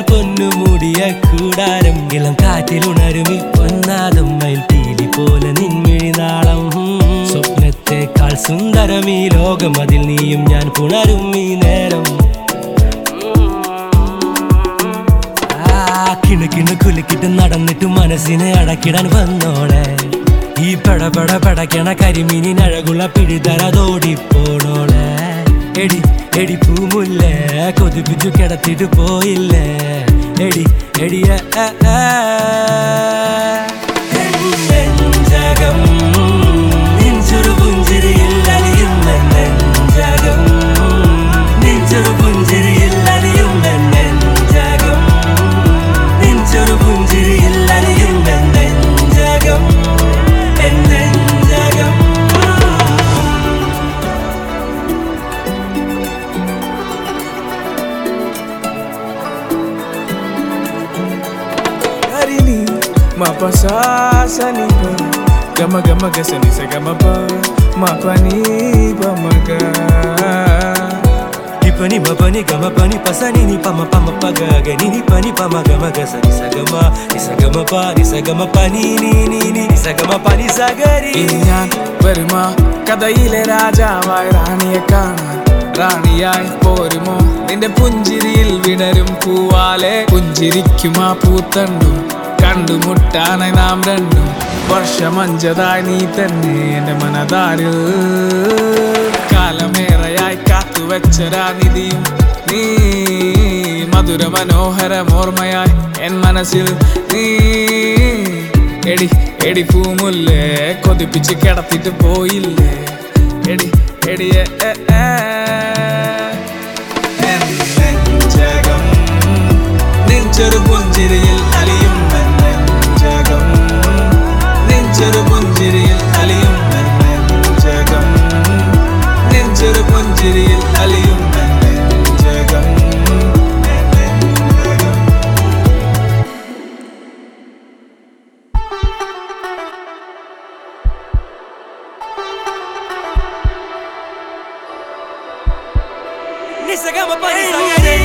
പൊന്നു മൂടിയ കൂടാരം ഇളം കാറ്റിൽ ഉണരും ഈ പൊന്നാദം മയിൽ പീലി പോലെ നിൻമിഴി നാളം സ്വപ്നത്തെക്കാൾ സുന്ദരം ഈ ലോകം അതിൽ നീയും ഞാൻ പുണരും ഈ നേരം ആ കിണു കിണു കുലുക്കിട്ട് നടന്നിട്ട് മനസ്സിനെ അടക്കിടാൻ വന്നോളെ ഈ പടപട പടക്കണ കരിമീനിൻ അഴകുള്ള പിടിതരതോടിപ്പോണോളെ എടി എടി പൂമുല്ലേ കൊതിപ്പിച്ചു കിടത്തിട്ട് പോയില്ലേ എടി എടിയ നെഞ്ചകം നെഞ്ചൊരു പുഞ്ചിരിയിൽ അലിയും നെഞ്ചകം നെഞ്ചൊരു പുഞ്ചിരിയിൽ അലിയും നെഞ്ചകം നെഞ്ചൊരു പുഞ്ചിരിയിൽ അലിയും നെഞ്ചകം നെഞ്ചകം Hari ni mapasa ni pa Gama gama gasa ni sa gama pa Mapa ni pa maga Ipani mapani gama pani pasani ni pama pama paga gani ni pani pama gama gasa ni sagama ni sagama pa ni sagama pani ni ni ni ni sagama pani sagari ഇനി ഞാൻ വരുമാ കഥയിലെ രാജാവായി റാണിയെ കാണാൻ റാണിയായി പോരുമോ നിന്റെ പുഞ്ചിരിയിൽ വിടരും പൂവാലെ പുഞ്ചിരിക്കും ആ പൂത്തണ്ടും കണ്ടുമുട്ടാനായി നാം രണ്ടും വർഷമഞ്ചതായി നീ തന്നെ എന്റെ മനതാരിൽ കാലമേറെയായി കാത്തുവെച്ചൊരാ നിധിയും നീ മധുര മനോഹര ഓർമ്മയായി എൻ മനസ്സിൽ നീ എടി എടി പൂമുല്ലേ കൊതിപ്പിച്ച് കിടത്തിട്ട് പോയില്ലേ എടി എടി എ, എ, എ. എൻ നെഞ്ചകം നെഞ്ചൊരു പുഞ്ചിരിയിൽ അലിയും എൻ നെഞ്ചകം നെഞ്ചൊരു പുഞ്ചിരിയിൽ അലിയും എൻ നെഞ്ചകം നെഞ്ചൊരു പുഞ്ചിരിയിൽ അലിയും എൻ നെഞ്ചകം എൻ നെഞ്ചകം ni sagama pani sagari